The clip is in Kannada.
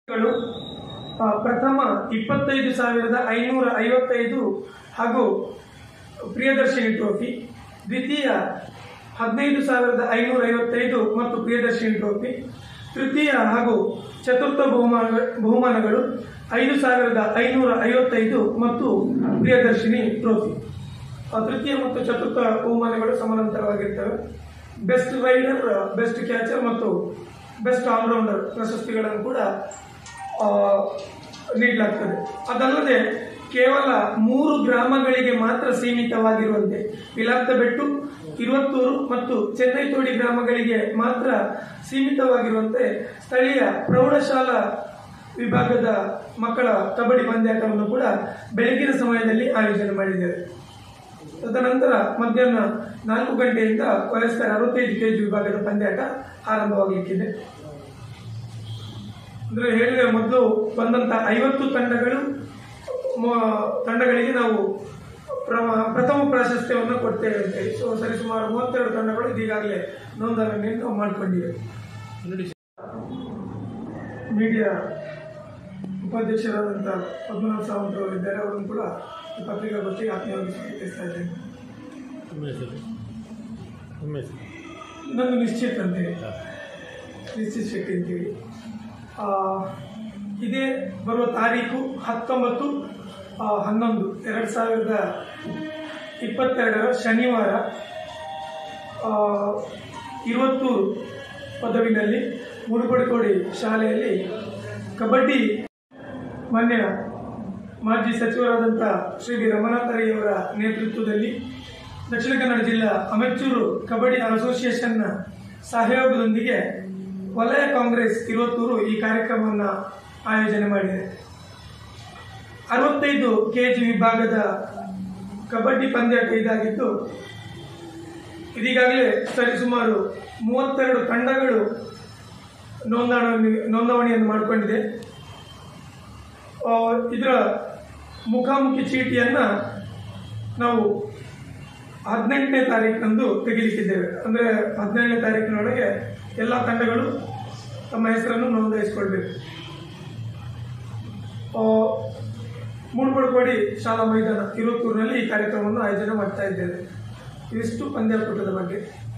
ಗಳು ಆ, ಪ್ರಥಮ ಇಪ್ಪತ್ತೈದು ಸಾವಿರದ ಐನೂರ ಐವತ್ತೈದು ಹಾಗೂ ಪ್ರಿಯದರ್ಶಿನಿ ಟ್ರೋಫಿ ದ್ವಿತೀಯ ಹದಿನೈದು ಸಾವಿರದ ಐನೂರ ಐವತ್ತೈದು ಮತ್ತು ಪ್ರಿಯದರ್ಶಿನಿ ಟ್ರೋಫಿ ತೃತೀಯ ಹಾಗೂ ಚತುರ್ಥ ಬಹುಮಾನ ಬಹುಮಾನಗಳು ಐದು ಸಾವಿರದ ಐನೂರ ಐವತ್ತೈದು ಮತ್ತು ಪ್ರಿಯದರ್ಶಿನಿ ಟ್ರೋಫಿ ಆ, ತೃತೀಯ ಮತ್ತು ಚತುರ್ಥ ಬಹುಮಾನಗಳು ಸಮಾನಾಂತರವಾಗಿರ್ತವೆ ಬೆಸ್ಟ್ ರೈಡರ್ ಬೆಸ್ಟ್ ಕ್ಯಾಚರ್ ಮತ್ತು ಬೆಸ್ಟ್ ಆಲ್ರೌಂಡರ್ ಪ್ರಶಸ್ತಿಗಳನ್ನು ಕೂಡ ಆ, ನೀಡಲಾಗ್ತದೆ ಅದಲ್ಲದೆ ಕೇವಲ ಮೂರು ಗ್ರಾಮಗಳಿಗೆ ಮಾತ್ರ ಸೀಮಿತವಾಗಿರುವಂತೆ ವಿಲಾಪ್ತ ಬೆಟ್ಟು ಇರುವತ್ತೂರು ಮತ್ತು ಚೆನ್ನೈ ತೋಡಿ ಗ್ರಾಮಗಳಿಗೆ ಮಾತ್ರ ಸೀಮಿತವಾಗಿರುವಂತೆ ಸ್ಥಳೀಯ ಪ್ರೌಢಶಾಲಾ ವಿಭಾಗದ ಮಕ್ಕಳ ಕಬಡ್ಡಿ ಪಂದ್ಯಾಟವನ್ನು ಕೂಡ ಬೆಳಗಿನ ಸಮಯದಲ್ಲಿ ಆಯೋಜನೆ ಮಾಡಿದ್ದೇವೆ ತದನಂತರ ಮಧ್ಯಾಹ್ನ ನಾಲ್ಕು ಗಂಟೆಯಿಂದ ವಯಸ್ಕರ ಅರವತ್ತೈದು ಕೆಜಿ ವಿಭಾಗದ ಪಂದ್ಯಾಟ ಆರಂಭವಾಗಲಿಕ್ಕಿದೆ ಅಂದ್ರೆ ಹೇಳಿದ್ರೆ ಮೊದಲು ಬಂದಂತ ಐವತ್ತು ತಂಡಗಳು ಮ- ತಂಡಗಳಿಗೆ ನಾವು ಪ್ರಮ- ಪ್ರಥಮ ಪ್ರಾಶಸ್ತ್ಯವನ್ನು ಕೊಡ್ತೇವೆ ಅಂತ ಹೇಳಿ ಸೊ ಸರಿಸುಮಾರು ಮೂವತ್ತೆರಡು ತಂಡಗಳು ಇದೀಗಾಗಲೇ ನೋಂದಣಿಯನ್ನು ಮಾಡಿಕೊಂಡಿವೆ ಮೀಡಿಯಾ ಉಪಾಧ್ಯಕ್ಷರಾದಂಥ ಪದ್ಮನಾಭ ಸಾವಂತ್ ಅವರು ಇದ್ದಾರೆ ಅವರನ್ನು ಕೂಡ ಈ ಪತ್ರಿಕಾಗೋಷ್ಠಿಗೆ ಆತ್ಮೀಯವಾಗಿ ಸ್ವಾಗತಿಸ್ತಾ ಇದ್ದೇನೆ ಉಮೇಶ್ ಉಮೇಶ್ ನಂದು ನಿಶ್ಚಿತ್ ಅಂತೇಳಿ ನಿಶ್ಚಿತ್ ಶೆಟ್ಟಿ ಅಂತೇಳಿ ಆ, ಇದೇ ಬರುವ ತಾರೀಕು ಹತ್ತೊಂಬತ್ತು ಆ, ಹನ್ನೊಂದು ಎರಡು ಸಾವಿರದ ಇಪ್ಪತ್ತೆರಡರ ಶನಿವಾರ ಆ, ಇರುವತ್ತೂರು ಪದವಿನಲ್ಲಿ ಮುಡುಪಡಿಕೋಡಿ ಶಾಲೆಯಲ್ಲಿ ಕಬಡ್ಡಿ ಮಾನ್ಯ ಮಾಜಿ ಸಚಿವರಾದಂಥ ಶ್ರೀ ವಿ ರಮನಾಥರಯ್ಯವರ ನೇತೃತ್ವದಲ್ಲಿ ದಕ್ಷಿಣ ಕನ್ನಡ ಜಿಲ್ಲಾ ಅಮೆಚೂರು ಕಬಡ್ಡಿ ಅಸೋಸಿಯೇಷನ್ನ ಸಹಯೋಗದೊಂದಿಗೆ ವಲಯ ಕಾಂಗ್ರೆಸ್ ಇರುವತ್ತೂರು ಈ ಕಾರ್ಯಕ್ರಮವನ್ನು ಆಯೋಜನೆ ಮಾಡಿದೆ ಅರವತ್ತೈದು ಕೆಜಿ ವಿಭಾಗದ ಕಬಡ್ಡಿ ಪಂದ್ಯಾಟ ಇದಾಗಿದ್ದು ಇದೀಗಾಗಲೇ ಸರಿಸುಮಾರು ಮೂವತ್ತೆರಡು ತಂಡಗಳು ನೋಂದಣಿ ನೋಂದಣಿಯನ್ನು ಮಾಡಿಕೊಂಡಿದೆ ಆ, ಇದರ ಮುಖಾಮುಖಿ ಚೀಟಿಯನ್ನು ನಾವು ಹದಿನೆಂಟನೇ ತಾರೀಕಿನಂದು ತೆಗಿಲಿಕ್ಕಿದ್ದೇವೆ ಅಂದರೆ ಹದಿನೇಳನೇ ತಾರೀಕಿನೊಳಗೆ ಎಲ್ಲ ತಂಡಗಳು ತಮ್ಮ ಹೆಸರನ್ನು ನೋಂದಾಯಿಸಿಕೊಳ್ಬೇಕು ಆ, ಮೂಡ್ಬಡ್ಕೋಡಿ ಶಾಲಾ ಮೈದಾನ ಇರುವತ್ತೂರಿನಲ್ಲಿ ಈ ಕಾರ್ಯಕ್ರಮವನ್ನು ಆಯೋಜನೆ ಮಾಡ್ತಾ ಇದ್ದೇವೆ ಇವಿಷ್ಟು ಪಂದ್ಯಾಕೂಟದ ಬಗ್ಗೆ